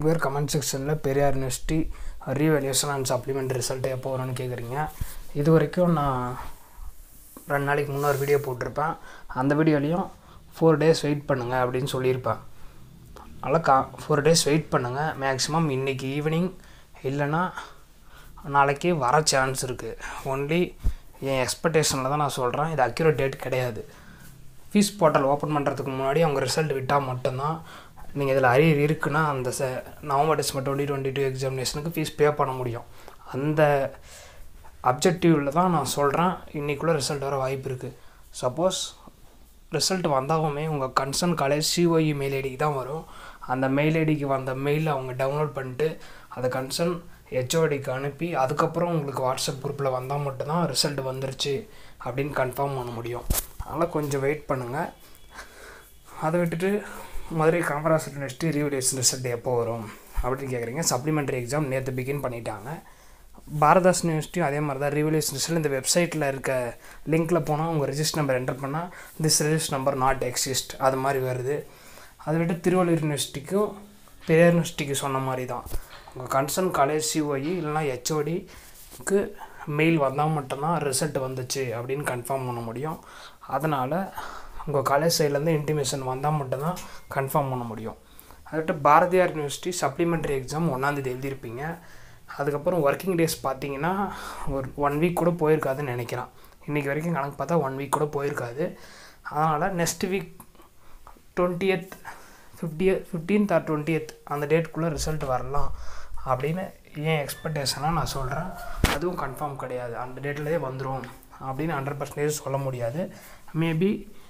பேர் கமெண்ட் செக்ஷனில் Periyar university revaluation and supplement result எப்போ வரும்னு கேட்குறீங்க இது வரைக்கும் நான் ரெண்டு நாளைக்கு முன்னொரு வீடியோ போட்டிருப்பேன் அந்த வீடியோலையும் ஃபோர் டேஸ் வெயிட் பண்ணுங்கள் அப்படின்னு சொல்லியிருப்பேன் அதனால் கா ஃபோர் டேஸ் வெயிட் பண்ணுங்கள் மேக்ஸிமம் இன்றைக்கி ஈவினிங் இல்லைன்னா நாளைக்கு வர சான்ஸ் இருக்குது ஒன்லி என் எக்ஸ்பெக்டேஷனில் தான் நான் சொல்கிறேன் இது அக்யூரேட் டேட் கிடையாது ஃபீஸ் போர்ட்டல் ஓப்பன் பண்ணுறதுக்கு முன்னாடி அவங்க ரிசல்ட் விட்டால் மட்டும்தான் நீங்கள் இதில் அரியர் இருக்குன்னா அந்த ச November December twenty twenty two எக்ஸாமினேஷனுக்கு ஃபீஸ் பே பண்ண முடியும் அந்த அப்ஜெக்டிவில் தான் நான் சொல்கிறேன் இன்றைக்குள்ளே ரிசல்ட் வர வாய்ப்பு இருக்குது சப்போஸ் ரிசல்ட் வந்தாலுமே உங்கள் கன்சர்ன் காலேஜ் சிஓஇ மெயில் ஐடிக்கு தான் வரும் அந்த மெயில் ஐடிக்கு வந்த மெயிலை அவங்க டவுன்லோட் பண்ணிட்டு அதை கன்சர்ன் ஹெச்ஓடிக்கு அனுப்பி அதுக்கப்புறம் உங்களுக்கு வாட்ஸ்அப் குரூப்பில் வந்தால் மட்டும்தான் ரிசல்ட் வந்துருச்சு அப்படின்னு கன்ஃபார்ம் பண்ண முடியும் அதனால் கொஞ்சம் வெயிட் பண்ணுங்கள் அதை விட்டுட்டு Madurai Kamaraj university revaluation result எப்போ வரும் அப்படின்னு கேட்குறீங்க சப்ளிமெண்ட்ரி எக்ஸாம் நேற்று பிகின் பண்ணிட்டாங்க பாரதாஸ் யூனிவர்சிட்டியும் அதே மாதிரி தான் ரீவலியூஷன் ரிசல்ட் இந்த வெப்சைட்டில் இருக்க லிங்க்கில் போனால் உங்கள் ரெஜிஸ்டர் நம்பர் என்டர் பண்ணால் this register number not exist அது மாதிரி வருது அதை விட்டு திருவள்ளூர் யூனிவர்சிட்டிக்கும் பெரியார் யூனிவர்சிட்டிக்கு சொன்ன மாதிரி தான் உங்கள் கன்சர்ன் காலேஜ் சிஓஇ இல்லைனா ஹெச்ஓடிக்கு மெயில் வந்தால் மட்டும்தான் ரிசல்ட் வந்துச்சு அப்படின்னு கன்ஃபார்ம் பண்ண முடியும் அதனால் உங்கள் காலேஜ் சைட்லேருந்து இன்டிமேஷன் வந்தால் மட்டும்தான் கன்ஃபார்ம் பண்ண முடியும் அதுட்டு பாரதியார் யூனிவர்சிட்டி சப்ளிமெண்ட்ரி எக்ஸாம் ஒன்றாந்தேதி எழுதியிருப்பீங்க அதுக்கப்புறம் ஒர்க்கிங் டேஸ் பார்த்தீங்கன்னா ஒரு ஒன் வீக் கூட போயிருக்காதுன்னு நினைக்கிறேன் இன்றைக்கி வரைக்கும் கணக்கு பார்த்தா ஒன் வீக் கூட போயிருக்காது அதனால் next week twentieth fifty fifteenth or twentieth அந்த டேட்டுக்குள்ளே ரிசல்ட் வரலாம் அப்படின்னு ஏன் எக்ஸ்பெக்டேஷனாக நான் சொல்கிறேன் அதுவும் கன்ஃபார்ம் கிடையாது அந்த டேட்லேயே வந்துடும் அப்படின்னு ஹண்ட்ரட் பர்சன்டேஜ் சொல்ல முடியாது மேபி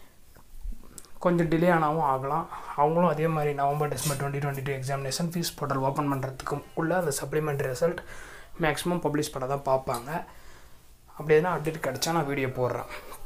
கொஞ்சம் டிலே ஆனாலும் ஆகலாம் அவங்களும் அதே மாதிரி November December twenty twenty two examination fees portal open பண்ணுறதுக்கு உள்ளே அந்த சப்ளிமெண்ட்ரி ரிசல்ட் மேக்ஸிமம் பப்ளிஷ் பண்ண தான் பார்ப்பாங்க அப்படி எதுனா அப்டேட் கிடச்சா நான் வீடியோ போடுறேன்